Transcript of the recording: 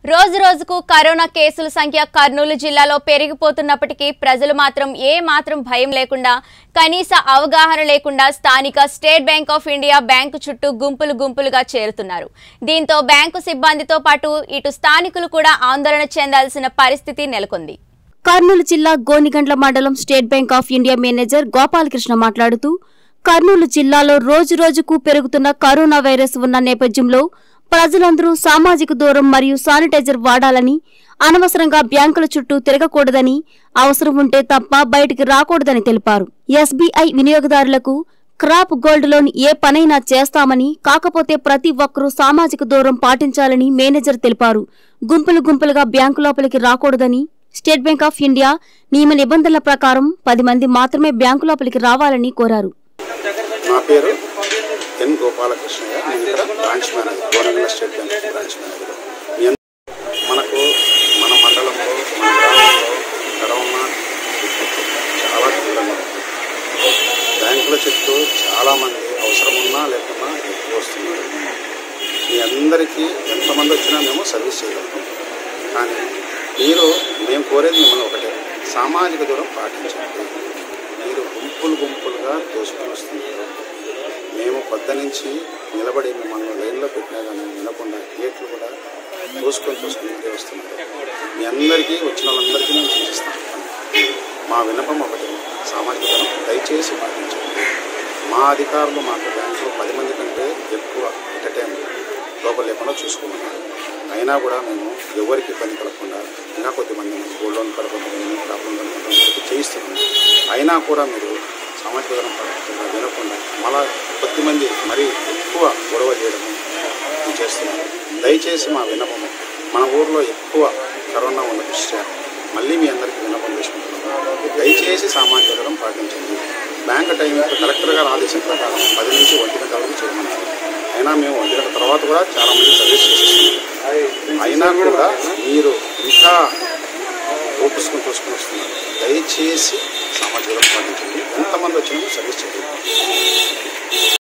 రోజు రోజుకు కరోనా కేసుల సంఖ్య కర్నూలు జిల్లాలో పెరిగిపోతున్నప్పటికీ ప్రజలు మాత్రం ఏ మాత్రం భయం లేకుండా కనీస అవగాహన లేకుండా స్థానిక State Bank of India bank చుట్టూ గుంపులు గుంపులుగా చేరుతున్నారు దీంతో బ్యాంకు సిబ్బందితో పాటు ఇటు స్థానికులు కూడా ఆందోళన చెందాల్సిన పరిస్థితి నెలకొంది కర్నూలు జిల్లా గోనిగండ్ల మండలం State Bank of India manager Gopalakrishna మాట్లాడుతూ కర్నూలు జిల్లాలో రోజు రోజుకు పెరుగుతున్న కరోనా వైరస్ ఉన్న నేపథ్యంలో ప్రజలందరూ సామాజిక దూరం మరియు శానిటైజర్ వాడాలని అనవసరంగా బ్యాంకుల చుట్టూ తిరగకూడదని అవసరం ఉంటే తప్ప బయటికి రాకూడదని తెలిపారు ఎస్బీఐ వినియోగదారులకు క్రాప్ గోల్డ్ లోన్ ఏ పనైనా చేస్తామని కాకపోతే ప్రతి ఒక్కరూ సామాజిక దూరం పాటించాలని మేనేజర్ తెలిపారు గుంపులు గుంపులుగా బ్యాంకు లోపలికి రాకూడదని స్టేట్ బ్యాంక్ ఆఫ్ ఇండియా నియమ నిబంధనల ప్రకారం పది మంది మాత్రమే బ్యాంకు లోపలికి రావాలని కోరారు నా పేరు ఎన్ గోపాలకృష్ణయ్య నేను ఇక్కడ branch manager Gorangala State Bank branch manager మీ అందరూ మనకు మన మండలంలో మన గ్రామంలో ఇక్కడ ఉన్న చాలా తీవ్రంగా ఉంది బ్యాంకుల చుట్టూ చాలామంది అవసరం ఉన్నా లేకున్నా ఎక్కువ వస్తున్నారు మీ అందరికీ ఎంతమంది వచ్చినా మేము సర్వీస్ చేయగలుగుతాం కానీ మీరు మేము కోరేది మిమ్మల్ని ఒకటే సామాజిక దూరం పాటించండి మీరు గుంపులు గుంపులుగా తోసుకొని వస్తున్నారు మేము పొద్దు నుంచి నిలబడి మిమ్మల్ని లైన్లో పెట్టినా కానీ వినకుండా గేట్లు కూడా తోసుకొని తోసుకొని మరీ వస్తున్నారు మీ అందరికీ వచ్చిన వాళ్ళందరికీ మేము సూచిస్తాం మా విన్నపం ఒకటి సామాజిక దూరం దయచేసి పాటించండి మా అధికారులు మాకు బ్యాంకులో పది మంది కంటే ఎక్కువ ఎట్ టైం లోపల లేకుండా చూసుకోమన్నారు అయినా కూడా మేము ఎవరికి ఇబ్బంది కలగకుండా ఇంకా కొద్దిమంది గోల్డ్ లోన్ కలగకుండా ప్రాబ్లం కలగకుండా చేయిస్తున్నాము అయినా కూడా మీరు సామాజిక దూరం పాటించకుండా వినకుండా మళ్ళా కొద్దిమంది మరీ ఎక్కువ గొడవ చేయడము ఇది చేస్తున్నారు దయచేసి మా విన్నపము మన ఊర్లో ఎక్కువ కరోనా ఉన్న దృష్ట్యా మళ్ళీ మీ అందరికీ విన్నపం చేసుకుంటున్నాము దయచేసి సామాజిక దూరం పాటించండి బ్యాంక్ టైం కలెక్టర్ గారు ఆదేశం ప్రకారం పది నుంచి ఒంటి గంట వరకు చేయమన్నారు అయినా మేము ఒంటి గంట తర్వాత కూడా చాలా మంది సర్వీస్ చేసేస్తున్నాం అయినా కూడా మీరు ఇంకా ఓపుసుకొని చూసుకొని వస్తున్నారు దయచేసి సామాజిక దూరం పాటించండి ఎంతమంది వచ్చినా సర్వీస్ చేయండి